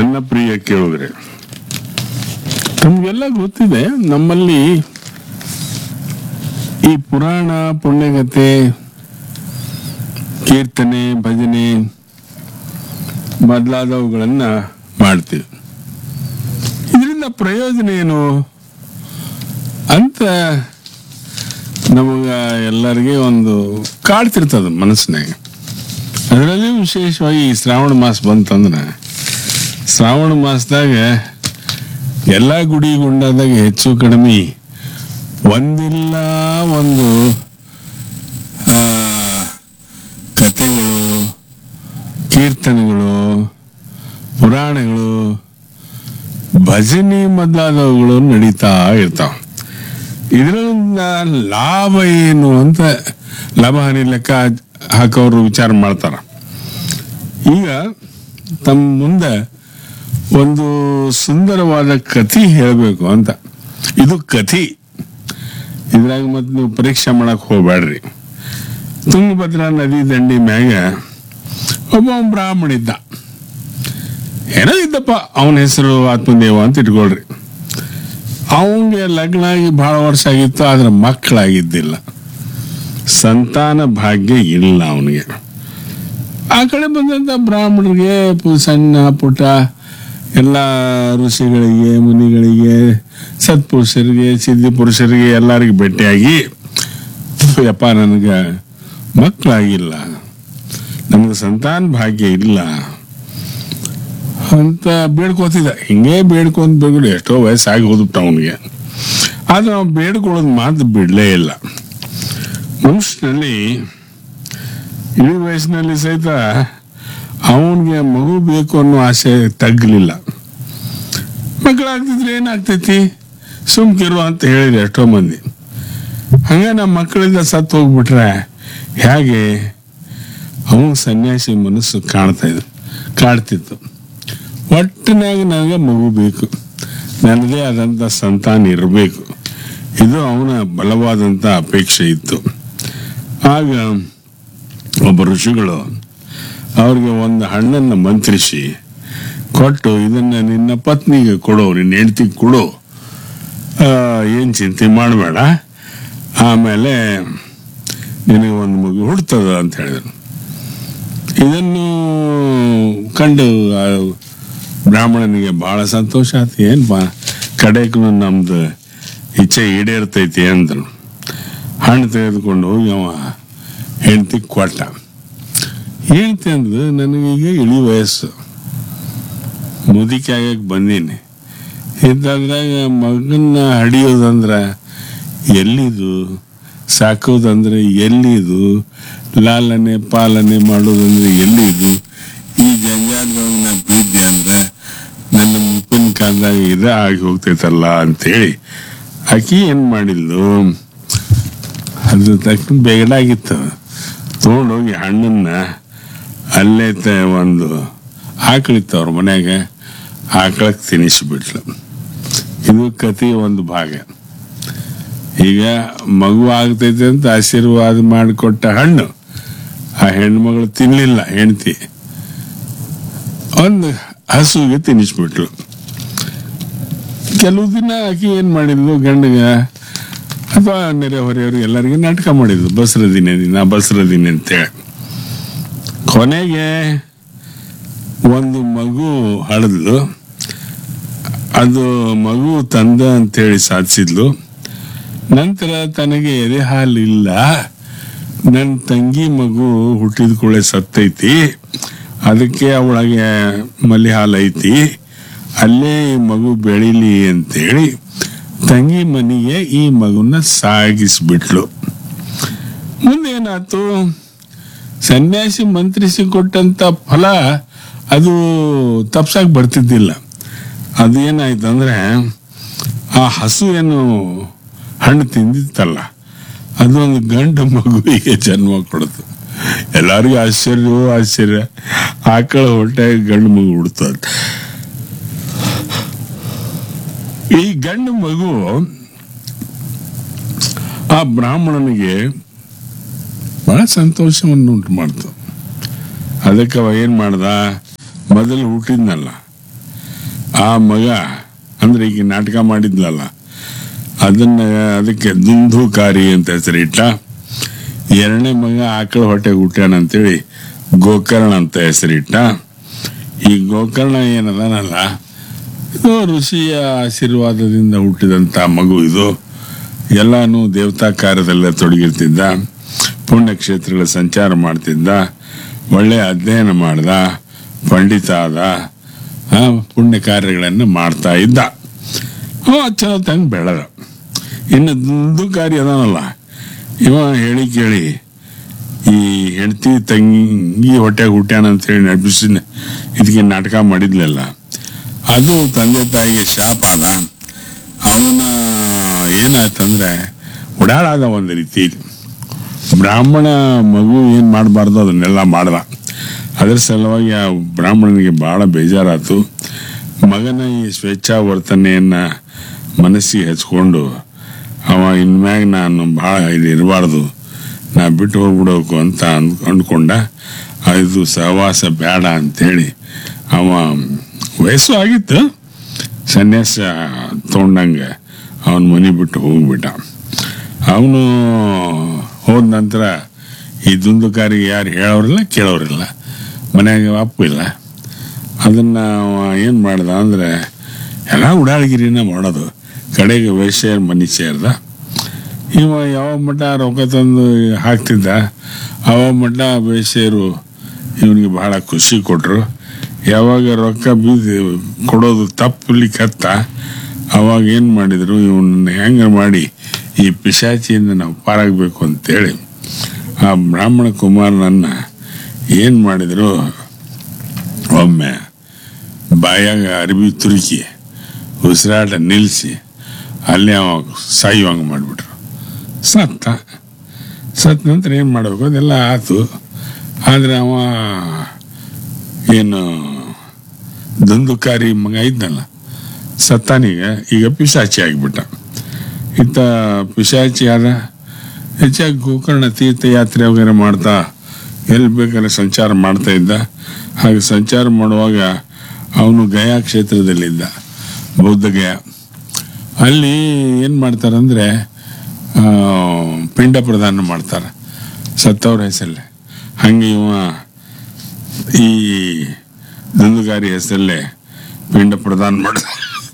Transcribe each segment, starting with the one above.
ನನ್ನ ಪ್ರಿಯ ಕೇಳಿದ್ರೆ ತಮಗೆಲ್ಲ ಗೊತ್ತಿದೆ ನಮ್ಮಲ್ಲಿ ಈ ಪುರಾಣ ಪುಣ್ಯಗತೆ ಕೀರ್ತನೆ ಭಜನೆ ಮೊದಲಾದವುಗಳನ್ನ ಮಾಡ್ತೀವಿ ಇದರಿಂದ ಪ್ರಯೋಜನ ಏನು ಅಂತ ನಮಗ ಎಲ್ಲರಿಗೆ ಒಂದು ಕಾಡ್ತಿರ್ತದ ಮನಸ್ಸಿನಾಗ ಅದರಲ್ಲಿ ವಿಶೇಷವಾಗಿ ಈ ಶ್ರಾವಣ ಮಾಸ ಬಂತಂದ್ರೆ ಶ್ರಾವಣ ಮಾಸದಾಗ ಎಲ್ಲ ಗುಡಿ ಗುಂಡಾದಾಗ ಹೆಚ್ಚು ಕಡಿಮೆ ಒಂದಿಲ್ಲ ಒಂದು ಆ, ಕಥೆಗಳು ಕೀರ್ತನೆಗಳು ಪುರಾಣಗಳು ಭಜನೆ ಮೊದಲಾದವುಗಳು ನಡೀತಾ ಇರ್ತಾವ ಇದರಿಂದ ಲಾಭ ಏನು ಅಂತ ಲಾಭ ಹಾನಿ ಲೆಕ್ಕ ಹಾಕೋರು ವಿಚಾರ ಮಾಡ್ತಾರ ಈಗ ತಮ್ಮ ಮುಂದೆ ಒಂದು ಸುಂದರವಾದ ಕಥೆ ಹೇಳಬೇಕು ಅಂತ ಇದು ಕಥೆ ಇದ್ರಾಗ ಮತ್ತೆ ನೀವು ಪರೀಕ್ಷೆ ಮಾಡಕ್ ಹೋಗ್ಬೇಡ್ರಿ ತುಂಗಭದ್ರಾ ನದಿ ದಂಡಿ ಮ್ಯಾಗ ಒಬ್ಬ ಬ್ರಾಹ್ಮಣ ಇದ್ದ ಏನೋ ಇದ್ದಪ್ಪ ಅವನ ಹೆಸರು ಆತ್ಮದೇವ ಅಂತ ಇಟ್ಕೊಳ್ರಿ ಅವನಿಗೆ ಲಗ್ನ ಆಗಿ ಬಹಳ ವರ್ಷ ಆಗಿತ್ತು ಆದ್ರೆ ಮಕ್ಕಳಾಗಿದ್ದಿಲ್ಲ ಸಂತಾನ ಭಾಗ್ಯ ಇಲ್ಲ ಅವನಿಗೆ ಆ ಕಡೆ ಬಂದಂತ ಬ್ರಾಹ್ಮಣರಿಗೆ ಪು- ಸಣ್ಣ ಪುಟ್ಟ ಎಲ್ಲ ಋಷಿಗಳಿಗೆ ಮುನಿಗಳಿಗೆ ಸತ್ಪುರುಷರಿಗೆ ಸಿದ್ಧಿ ಪುರುಷರಿಗೆ ಎಲ್ಲರಿಗೆ ಭೇಟಿಯಾಗಿ ಯಪ್ಪ ನನಗೆ ಮಕ್ಕಳಾಗಿಲ್ಲ ನಮ್ಗೆ ಸಂತಾನ ಭಾಗ್ಯ ಇಲ್ಲ ಅಂತ ಬೇಡ್ಕೋತಿದ್ದ ಹಿಂಗೆ ಬೇಡ್ಕೊಂತ ಬೇಗಲು ಎಷ್ಟೋ ವಯಸ್ಸಾಗಿ ಹೋದ್ಬಿಟ್ಟ ಅವನಿಗೆ ಆದ್ರೆ ಅವ್ನು ಬೇಡ್ಕೊಳ್ಳೋದು ಮಾತು ಬಿಡಲೇ ಇಲ್ಲ ಮನುಷ್ಯನಲ್ಲಿ ಇಳಿ ವಯಸ್ಸಿನಲ್ಲಿ ಸಹಿತ ಅವನಿಗೆ ಮಗು ಬೇಕು ಅನ್ನೋ ಆಸೆ ತಗ್ಲಿಲ್ಲ ಮಕ್ಕಳಾಗ್ತಿದ್ರೆ ಏನಾಗ್ತೈತಿ ಸುಮ್ಕಿರು ಅಂತ ಹೇಳಿದ್ರು ಎಷ್ಟೋ ಮಂದಿ ಹಂಗ ನಮ್ಮ ಮಕ್ಕಳಿಂದ ಸತ್ತು ಹೋಗ್ಬಿಟ್ರೆ ಹೇಗೆ ಅವನು ಸನ್ಯಾಸಿ ಮನಸ್ಸು ಕಾಣ್ತಾ ಇದ್ರು ಕಾಡ್ತಿತ್ತು ಒಟ್ಟಿನಾಗ ನನಗೆ ಮಗು ಬೇಕು ನನಗೆ ಆದಂಥ ಸಂತಾನ ಇರಬೇಕು ಇದು ಅವನ ಬಲವಾದಂಥ ಅಪೇಕ್ಷೆ ಇತ್ತು ಆಗ ಒಬ್ಬ ಋಷಿಗಳು ಅವ್ರಿಗೆ ಒಂದು ಹಣ್ಣನ್ನು ಮಂತ್ರಿಸಿ ಕೊಟ್ಟು ಇದನ್ನ ನಿನ್ನ ಪತ್ನಿಗೆ ಕೊಡು ನಿನ್ನ ಹೆಂಡತಿಗೆ ಕೊಡು ಏನು ಚಿಂತೆ ಮಾಡಬೇಡ ಆಮೇಲೆ ನಿನಗೆ ಒಂದು ಮಗು ಹುಡ್ತದ ಅಂತ ಹೇಳಿದರು ಇದನ್ನು ಕಂಡು ಆ ಬ್ರಾಹ್ಮಣನಿಗೆ ಬಹಳ ಸಂತೋಷ ಆಯ್ತು ಏನು ಬಾ ಕಡೆಗೂ ನಮ್ದು ಇಚ್ಛೆ ಈಡೇರ್ತೈತಿ ಅಂದ್ರು ಹಣ್ಣು ತೆಗೆದುಕೊಂಡು ಹೋಗಿ ಅವ ಹೆಂಡತಿ ಕೊಟ್ಟ ಹೆಂಡತಿ ಅಂದ್ರು ನನಗೀಗ ಇಳಿ ವಯಸ್ಸು ಮುದುಕಿ ಆಗಕ್ಕೆ ಬಂದೀನಿ ಇಂಥದ್ರಾಗ ಮಗನ್ನ ಹಡಿಯೋದಂದ್ರ ಎಲ್ಲಿದು ಸಾಕೋದಂದ್ರೆ ಎಲ್ಲಿದು ಲಾಲನೆ ಪಾಲನೆ ಮಾಡೋದಂದ್ರೆ ಎಲ್ಲಿದು ಈ ಜಂಜಾಟದೊಳಗೆ ನಾ ಬಿದ್ದೆ ಅಂದ್ರೆ ನನ್ನ ಮುಪ್ಪಿನ ಕಾಲದಾಗ ಇದೇ ಆಗಿ ಹೋಗ್ತೈತಲ್ಲ ಅಂತೇಳಿ ಆಕಿ ಏನ್ ಮಾಡಿದ್ಲು ಅದು ತಕ್ಕ ಬೇಗಡಾಗಿತ್ತು ತೊಗೊಂಡೋಗಿ ಹಣ್ಣನ್ನ ಅಲ್ಲೇ ತ ಒಂದು ಆಕಳಿತ್ತು ಅವ್ರ ಮನ್ಯಾಗ ಆಕಳಕ್ಕೆ ತಿನ್ನಿಸ್ಬಿಟ್ಲು ಇದು ಕಥೆಯ ಒಂದು ಭಾಗ ಈಗ ಮಗು ಆಗ್ತೈತೆ ಅಂತ ಆಶೀರ್ವಾದ ಮಾಡಿಕೊಟ್ಟ ಹಣ್ಣು ಆ ಹೆಣ್ಮಗಳು ತಿನ್ಲಿಲ್ಲ ಹೆಂಡತಿ ಒಂದು ಹಸುವಿಗೆ ತಿನ್ನಿಸ್ಬಿಟ್ಲು ಕೆಲವು ದಿನ ಆಕಿ ಏನ್ ಮಾಡಿದ್ಲು ಗಂಡಗ ಅಥವಾ ನೆರೆಹೊರೆಯವರು ಎಲ್ಲರಿಗೆ ನಾಟಕ ಮಾಡಿದ್ಲು ಬಸರ ದಿನ ದಿನ ಬಸರ ದಿನ ಅಂತೇಳಿ ಕೊನೆಗೆ ಒಂದು ಮಗು ಹಳದ್ಲು ಅದು ಮಗು ತಂದ ಅಂತೇಳಿ ಸಾಧಿಸಿದ್ಲು ನಂತರ ತನಗೆ ಎದೆ ಹಾಲಿಲ್ಲ ನನ್ನ ತಂಗಿ ಮಗು ಹುಟ್ಟಿದ ಕೂಡಲೇ ಸತ್ತೈತಿ ಅದಕ್ಕೆ ಅವಳಗೆ ಮಲಿ ಹಾಲು ಐತಿ ಅಲ್ಲೇ ಈ ಮಗು ಬೆಳಿಲಿ ಅಂತೇಳಿ ತಂಗಿ ಮನೆಗೆ ಈ ಮಗುನ ಸಾಗಿಸ್ಬಿಟ್ಲು ಮುಂದೇನಾಯ್ತು ಸನ್ಯಾಸಿ ಮಂತ್ರಿಸಿ ಕೊಟ್ಟಂತ ಫಲ ಅದು ತಪ್ಸಕ್ ಬರ್ತಿದ್ದಿಲ್ಲ ಅದು ಏನಾಯ್ತು ಅಂದ್ರೆ ಆ ಹಸು ಏನು ಹಣ್ಣು ತಿಂದಿತ್ತಲ್ಲ ಅದು ಒಂದು ಗಂಡು ಮಗುವಿಗೆ ಜನ್ಮ ಕೊಡ್ತು ಎಲ್ಲರಿಗೂ ಆಶ್ಚರ್ಯವೋ ಆಶ್ಚರ್ಯ ಆಕಳ ಹೊಟ್ಟೆ ಗಂಡು ಮಗು ಹುಡ್ತದ ಈ ಗಂಡು ಮಗು ಆ ಬ್ರಾಹ್ಮಣನಿಗೆ ಬಹಳ ಸಂತೋಷವನ್ನು ಉಂಟು ಮಾಡ್ತು ಅದಕ್ಕೆ ಅವ ಏನ್ ಮಾಡ್ದ ಮೊದಲು ಹುಟ್ಟಿದ್ನಲ್ಲ ಆ ಮಗ ಅಂದ್ರೆ ಈಗ ನಾಟಕ ಮಾಡಿದ್ಲಲ್ಲ ಅದನ್ನ ಅದಕ್ಕೆ ದುಂದುಕಾರಿ ಅಂತ ಹೆಸರಿಟ್ಟ ಎರಡನೇ ಮಗ ಆಕಳ ಹೊಟ್ಟೆ ಹುಟ್ಟ್ಯಾನ ಅಂತೇಳಿ ಗೋಕರ್ಣ ಅಂತ ಹೆಸರಿಟ್ಟ ಈ ಗೋಕರ್ಣ ಏನದನಲ್ಲ ಇದು ಋಷಿಯ ಆಶೀರ್ವಾದದಿಂದ ಹುಟ್ಟಿದಂಥ ಮಗು ಇದು ಎಲ್ಲಾನು ದೇವತಾ ಕಾರ್ಯದಲ್ಲೇ ತೊಡಗಿರ್ತಿದ್ದ ಪುಣ್ಯಕ್ಷೇತ್ರಗಳ ಸಂಚಾರ ಮಾಡ್ತಿದ್ದ ಒಳ್ಳೆ ಅಧ್ಯಯನ ಮಾಡ್ದ ಪಂಡಿತ ಆದ ಆ, ಪುಣ್ಯ ಕಾರ್ಯಗಳನ್ನು ಮಾಡ್ತಾ ಇದ್ದ ಅವ ಚಲೋ ತಂಗ ಬೆಳೆದ ಇನ್ನು ದುಂದುಕಾರಿ ಅದಾನಲ್ಲ ಇವ ಹೇಳಿ ಕೇಳಿ ಈ ಹೆಂಡತಿ ತಂಗಿ ಹೊಟ್ಟೆಗೆ ಹುಟ್ಟ್ಯಾನ ಅಂತ ಹೇಳಿ ನಟಿಸಿ ಇದಕ್ಕೆ ನಾಟಕ ಮಾಡಿದ್ಲಲ್ಲ ಅದು ತಂದೆ ತಾಯಿಗೆ ಶಾಪ ಅದ ಅವನ ಏನಾಯ್ತಂದ್ರೆ ಉಡಾಳಾದ ಒಂದು ರೀತಿ ಬ್ರಾಹ್ಮಣ ಮಗು ಏನು ಮಾಡಬಾರ್ದು ಅದನ್ನೆಲ್ಲ ಮಾಡ್ದ ಅದರ ಸಲುವಾಗಿ ಆ ಬ್ರಾಹ್ಮಣನಿಗೆ ಬಹಳ ಬೇಜಾರಾತು ಮಗನ ಈ ಸ್ವೇಚ್ಛಾವರ್ತನೆಯನ್ನ ಮನಸ್ಸಿಗೆ ಹಚ್ಕೊಂಡು ಅವ ಇನ್ಮ್ಯಾಗ ನಾನು ಭಾಳ ಇಲ್ಲಿ ಇರಬಾರ್ದು ನಾ ಬಿಟ್ಟು ಹೋಗ್ಬಿಡಬೇಕು ಅಂತ ಅಂದ್ ಅಂದ್ಕೊಂಡ ಇದು ಸಹವಾಸ ಬೇಡ ಅಂತೇಳಿ ಅವ ವಯಸ್ಸು ಆಗಿತ್ತು ಸನ್ಯಾಸ ತೊಗೊಂಡಂಗೆ ಅವನ ಮನೆ ಬಿಟ್ಟು ಹೋಗ್ಬಿಟ್ಟ ಅವನು ಹೋದ ನಂತರ ಈ ದುಂದುಕಾರಿಗೆ ಯಾರು ಹೇಳೋರಿಲ್ಲ ಕೇಳೋರಿಲ್ಲ ಮನ್ಯಾಗ ಅಪ್ಪು ಇಲ್ಲ ಅದನ್ನ ಏನು ಮಾಡ್ದ ಅಂದ್ರೆ ಎಲ್ಲ ಉಡಾಳಗಿರಿನ ಮಾಡೋದು ಕಡೆಗೆ ವೈಶ್ಯರ ಮನೆ ಸೇರ್ದ ಇವ ಯಾವ ಮಟ್ಟ ರೊಕ್ಕ ತಂದು ಹಾಕ್ತಿದ್ದ ಅವ ಮಟ್ಟ ವೈಶ್ಯರು ಇವನಿಗೆ ಬಹಳ ಖುಷಿ ಕೊಟ್ಟರು ಯಾವಾಗ ರೊಕ್ಕ ಬೀದಿ ಕೊಡೋದು ತಪ್ಪಲಿಕ್ಕೆ ಹತ್ತ ಅವಾಗ ಏನು ಮಾಡಿದರು ಇವನನ್ನ ಹೆಂಗೆ ಮಾಡಿ ಈ ಪಿಶಾಚಿಯಿಂದ ನಾವು ಪಾರಾಗಬೇಕು ಅಂತೇಳಿ ಆ ಬ್ರಾಹ್ಮಣ ಕುಮಾರನನ್ನ ಏನು ಮಾಡಿದರು ಒಮ್ಮೆ ಬಾಯಾಗ ಅರಿವಿ ತುರುಕಿ ಉಸಿರಾಟ ನಿಲ್ಲಿಸಿ ಅಲ್ಲಿ ಅವ ಸಾಯುವಂಗೆ ಮಾಡಿಬಿಟ್ರು ಸತ್ತ ಸತ್ತ ನಂತರ ಏನು ಮಾಡಬೇಕು ಅದೆಲ್ಲ ಆತು ಆದರೆ ಅವ ಏನು ದಂದುಕಾರಿ ಮಗ ಇದ್ನಲ್ಲ ಸತ್ತಾನೀಗ ಈಗ ಪಿಶಾಚಿ ಆಗಿಬಿಟ್ಟ ಇತ್ತ ಪಿಶಾಚಿ ಆದ ಹೆಚ್ಚಾಗಿ ಗೋಕರ್ಣ ತೀರ್ಥಯಾತ್ರೆ ವಗೇರೆ ಮಾಡ್ತಾ ಎಲ್ಲಿ ಬೇಕಾದ್ರೆ ಸಂಚಾರ ಮಾಡ್ತಾ ಇದ್ದ ಹಾಗೆ ಸಂಚಾರ ಮಾಡುವಾಗ ಅವನು ಗಯಾ ಕ್ಷೇತ್ರದಲ್ಲಿದ್ದ ಬೌದ್ಧ ಗಯಾ ಅಲ್ಲಿ ಏನು ಮಾಡ್ತಾರಂದ್ರೆ ಆ, ಪಿಂಡ ಪ್ರದಾನ ಮಾಡ್ತಾರೆ ಸತ್ತವ್ರ ಹೆಸರಲ್ಲೇ ಹಂಗೆ ಇವ ಈ ದಂದುಗಾರಿ ಹೆಸರಲ್ಲೇ ಪಿಂಡ ಪ್ರದಾನ ಮಾಡಿದ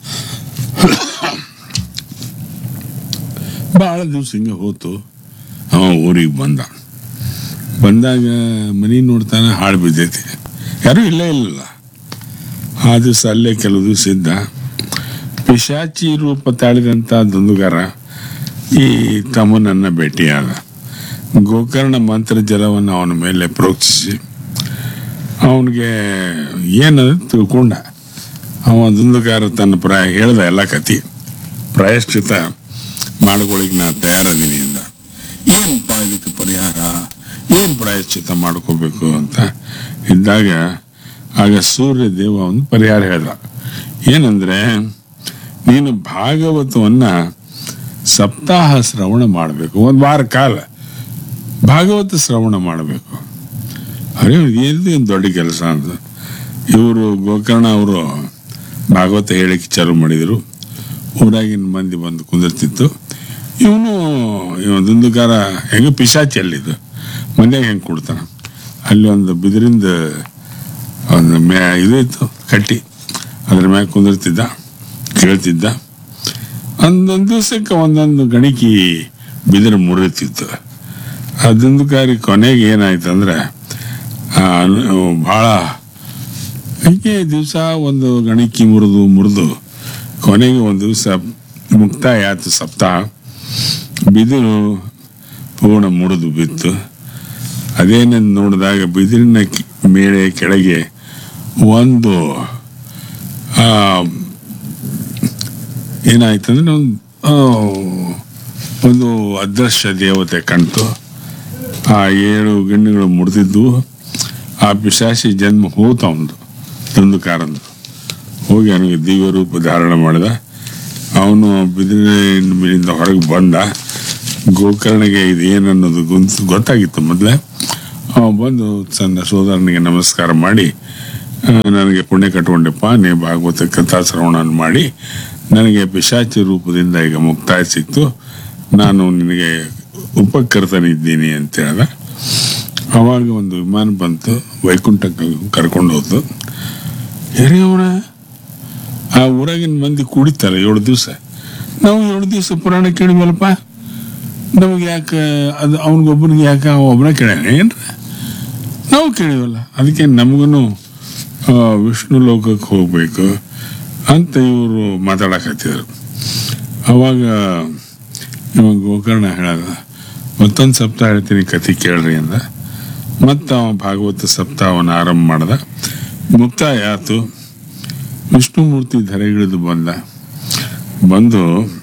ಭಾಳ ದಿವಸ ಹಿಂಗೆ ಹೋತು ಅವ ಊರಿಗೆ ಬಂದ ಬಂದಾಗ ಮನಿ ನೋಡ್ತಾನೆ ಹಾಳು ಬಿದ್ದೈತಿ ಯಾರೂ ಇಲ್ಲೇ ಇಲ್ಲ ಆ ದಿವಸ ಅಲ್ಲೇ ಕೆಲವು ದಿವಸ ಇದ್ದ ಪಿಶಾಚಿ ರೂಪ ತಾಳಿದಂಥ ದುಂದುಗಾರ ಈ ತಮ್ಮನನ್ನ ಭೇಟಿಯಾದ ಗೋಕರ್ಣ ಮಂತ್ರ ಜಲವನ್ನು ಅವನ ಮೇಲೆ ಪ್ರೋಕ್ಷಿಸಿ ಅವನಿಗೆ ಏನದು ತಿಳ್ಕೊಂಡ ಅವ ದುಂದುಗಾರ ತನ್ನ ಪ್ರಾಯ ಹೇಳ್ದ ಎಲ್ಲ ಕತಿ ಪ್ರಾಯಶ್ಚಿತ ಮಾಡ್ಕೊಳಿಕ್ ನಾ ತಯಾರದೀನಿ ಅಂದ ಏನಪ್ಪ ಇದಕ್ಕೆ ಪರಿಹಾರ ಏನು ಪ್ರಾಯಶ್ಚಿತ ಮಾಡ್ಕೋಬೇಕು ಅಂತ ಇದ್ದಾಗ ಆಗ ಸೂರ್ಯ ದೇವ ಒಂದು ಪರಿಹಾರ ಹೇಳ್ದ ಏನಂದ್ರೆ ನೀನು ಭಾಗವತವನ್ನ ಸಪ್ತಾಹ ಶ್ರವಣ ಮಾಡಬೇಕು ಒಂದು ವಾರ ಕಾಲ ಭಾಗವತ ಶ್ರವಣ ಮಾಡಬೇಕು ಅರೆ ಏನು ಏನು ದೊಡ್ಡ ಕೆಲಸ ಅಂತ ಇವರು ಗೋಕರ್ಣ ಅವರು ಭಾಗವತ ಹೇಳಿಕೆ ಚಾಲು ಮಾಡಿದರು ಊರಾಗಿನ ಮಂದಿ ಬಂದು ಕುಂದಿರ್ತಿತ್ತು ಇವನು ಇವ ದುಂದುಕಾರ ಹೆಂಗೆ ಪಿಶಾಚಿ ಅಲ್ಲಿದ್ದು ಮನ್ಯಾಗ ಹೆಂಗೆ ಕೊಡ್ತಾನ ಅಲ್ಲಿ ಒಂದು ಬಿದಿರಿಂದ ಒಂದು ಮ್ಯಾ ಇದು ಇತ್ತು ಕಟ್ಟಿ ಅದ್ರ ಮ್ಯಾಗ ಕುಂದಿರ್ತಿದ್ದ ಕೇಳ್ತಿದ್ದ ಒಂದೊಂದು ದಿವಸಕ್ಕೆ ಒಂದೊಂದು ಗಣಿಕಿ ಬಿದಿರು ಮುರಿತಿತ್ತು ಆ ದುಂದುಕಾರಿ ಕೊನೆಗೆ ಏನಾಯ್ತು ಅಂದ್ರೆ ಭಾಳ ಹೀಗೆ ದಿವಸ ಒಂದು ಗಣಿಕಿ ಮುರಿದು ಮುರಿದು ಕೊನೆಗೆ ಒಂದು ದಿವಸ ಮುಕ್ತಾಯ ಆಯ್ತು ಸಪ್ತಾಹ ಬಿದಿರು ಪೂರ್ಣ ಮುರಿದು ಬಿತ್ತು ಅದೇನಂದು ನೋಡಿದಾಗ ಬಿದಿರಿನ ಕಿ- ಮೇಲೆ ಕೆಳಗೆ ಒಂದು ಆ, ಏನಾಯ್ತಂದ್ರೆ ಒಂದು ಆ, ಒಂದು ಅದೃಶ್ಯ ದೇವತೆ ಕಾಣ್ತು ಆ ಏಳು ಗಿಣ್ಣುಗಳು ಮುರಿದಿದ್ದು ಆ ಪಿಶಾಚಿ ಜನ್ಮ ಹೋತ ಅವನದು ತಂದುಕಾರಂದು ಹೋಗಿ ಅವನಿಗೆ ದಿವ್ಯ ರೂಪ ಧಾರಣ ಮಾಡಿದ ಅವನು ಬಿದಿರಿನ ಮೇಲಿಂದ ಹೊರಗೆ ಬಂದ ಗೋಕರ್ಣಿಗೆ ಇದು ಏನನ್ನೋದು ಗುಂತ್ ಗೊತ್ತಾಗಿತ್ತು ಮೊದಲೇ ಅವ ಬಂದು ತನ್ನ ಸೋದರನಿಗೆ ನಮಸ್ಕಾರ ಮಾಡಿ ಆ, ನನಗೆ ಪುಣ್ಯ ಕಟ್ಕೊಂಡೆಪ್ಪ ನೀ ಭಾಗವತ ಕಥಾ ಶ್ರವಣ ಮಾಡಿ ನನಗೆ ಪಿಶಾಚಿ ರೂಪದಿಂದ ಈಗ ಮುಕ್ತಾಯ ಸಿಕ್ತು ನಾನು ನಿನಗೆ ಉಪಕರ್ತನಿದ್ದೀನಿ ಅಂತ ಹೇಳ್ದ ಅವಾಗ ಒಂದು ವಿಮಾನ ಬಂತು ವೈಕುಂಠಕ್ಕೆ ಕರ್ಕೊಂಡು ಹೋದ್ದು ಹಿರಿಯವರ ಆ ಊರಾಗಿನ ಮಂದಿ ಕುಡಿತಾರೆ ಏಳು ದಿವಸ ನಾವು ಏಳು ದಿವಸ ಪುರಾಣ ಕೇಳಿವಲ್ಲಪ್ಪ ನಮಗೆ ಯಾಕೆ ಅದು ಅವನಿಗೊಬ್ಬನಿಗೆ ಯಾಕೆ ಅವ ಒಬ್ಬನ ಕೇಳ್ಯಾನ ಏನ್ರ ನಾವು ಕೇಳಿವಲ್ಲ ಅದಕ್ಕೆ ನಮಗೂ ವಿಷ್ಣು ಲೋಕಕ್ಕೆ ಹೋಗ್ಬೇಕು ಅಂತ ಇವರು ಮಾತಾಡಕತ್ತಿದ್ರು ಅವಾಗ ಇವಾಗ ಗೋಕರ್ಣ ಹೇಳದ ಮತ್ತೊಂದು ಸಪ್ತಾಹ ಹೇಳ್ತೀನಿ ಕತೆ ಕೇಳ್ರಿ ಅಂದ ಮತ್ತು ಅವ ಭಾಗವತ ಸಪ್ತಾಹವನ್ನು ಆರಂಭ ಮಾಡ್ದ ಮುಕ್ತಾಯ ಆತು ವಿಷ್ಣುಮೂರ್ತಿ ಧರೆಗಿಳಿದು ಬಂದ ಬಂದು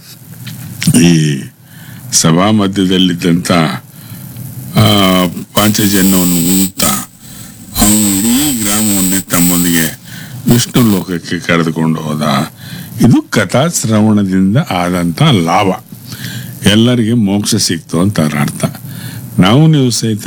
ಈ ಸಭಾ ಮಧ್ಯದಲ್ಲಿದ್ದಂಥ ಆ, ಪಾಂಚಜನ್ಯವನ್ನು ಉಳುತ್ತಾ ಅವನು ಇಡೀ ಗ್ರಾಮವನ್ನೇ ತಮ್ಮೊಂದಿಗೆ ವಿಷ್ಣು ಲೋಕಕ್ಕೆ ಕರೆದುಕೊಂಡು ಹೋದ ಇದು ಕಥಾ ಶ್ರವಣದಿಂದ ಆದಂಥ ಲಾಭ ಎಲ್ಲರಿಗೆ ಮೋಕ್ಷ ಸಿಕ್ತು ಅಂತ ಅದರ ಅರ್ಥ ನಾವು ನೀವು ಸಹಿತ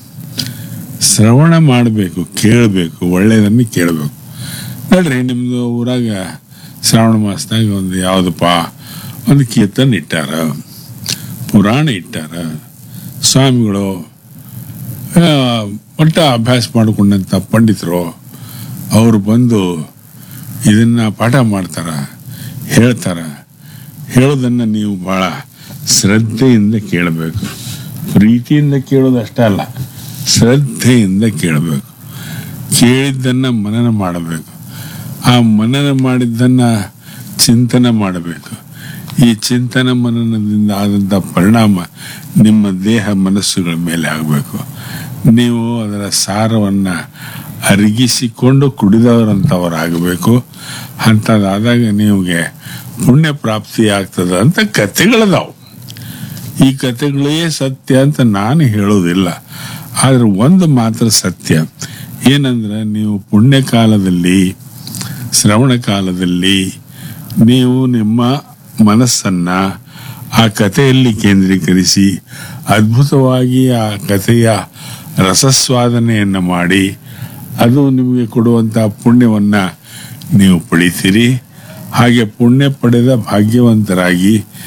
ಶ್ರವಣ ಮಾಡಬೇಕು ಕೇಳಬೇಕು ಒಳ್ಳೆಯದನ್ನು ಕೇಳಬೇಕು ನೋಡ್ರಿ ನಿಮ್ಮದು ಊರಾಗ ಶ್ರಾವಣ ಮಾಸದಾಗ ಒಂದು ಯಾವುದಪ್ಪ ಒಂದು ಕೀರ್ತನ ಇಟ್ಟಾರ ಪುರಾಣ ಇಟ್ಟಾರ ಸ್ವಾಮಿಗಳು ಆ, ಒಟ್ಟ ಅಭ್ಯಾಸ ಮಾಡಿಕೊಂಡಂಥ ಪಂಡಿತರು ಅವರು ಬಂದು ಇದನ್ನ ಪಾಠ ಮಾಡ್ತಾರ ಹೇಳ್ತಾರ ಹೇಳೋದನ್ನು ನೀವು ಭಾಳ ಶ್ರದ್ಧೆಯಿಂದ ಕೇಳಬೇಕು ಪ್ರೀತಿಯಿಂದ ಕೇಳೋದು ಅಷ್ಟೇ ಅಲ್ಲ ಶ್ರದ್ಧೆಯಿಂದ ಕೇಳಬೇಕು ಕೇಳಿದ್ದನ್ನ ಮನನ ಮಾಡಬೇಕು ಆ ಮನನ ಮಾಡಿದ್ದನ್ನ ಚಿಂತನೆ ಮಾಡಬೇಕು ಈ ಚಿಂತನೆ ಮನನದಿಂದ ಆದಂಥ ಪರಿಣಾಮ ನಿಮ್ಮ ದೇಹ ಮನಸ್ಸುಗಳ ಮೇಲೆ ಆಗಬೇಕು ನೀವು ಅದರ ಸಾರವನ್ನು ಅರಗಿಸಿಕೊಂಡು ಕುಡಿದವರಂಥವರಾಗಬೇಕು ಅಂಥದ್ದಾದಾಗ ನಿಮಗೆ ಪುಣ್ಯ ಪ್ರಾಪ್ತಿ ಆಗ್ತದೆ ಅಂತ ಕಥೆಗಳದಾವು ಈ ಕಥೆಗಳೇ ಸತ್ಯ ಅಂತ ನಾನು ಹೇಳೋದಿಲ್ಲ ಆದ್ರೆ ಒಂದು ಮಾತ್ರ ಸತ್ಯ ಏನಂದ್ರೆ ನೀವು ಪುಣ್ಯ ಕಾಲದಲ್ಲಿ ಶ್ರವಣ ಕಾಲದಲ್ಲಿ ನೀವು ನಿಮ್ಮ ಮನಸ್ಸನ್ನ ಆ ಕಥೆಯಲ್ಲಿ ಕೇಂದ್ರೀಕರಿಸಿ ಅದ್ಭುತವಾಗಿ ಆ ಕಥೆಯ ರಸಸ್ವಾದನೆಯನ್ನು ಮಾಡಿ ಅದು ನಿಮಗೆ ಕೊಡುವಂಥ ಪುಣ್ಯವನ್ನ ನೀವು ಪಡಿತೀರಿ ಹಾಗೆ ಪುಣ್ಯ ಪಡೆದ ಭಾಗ್ಯವಂತರಾಗಿ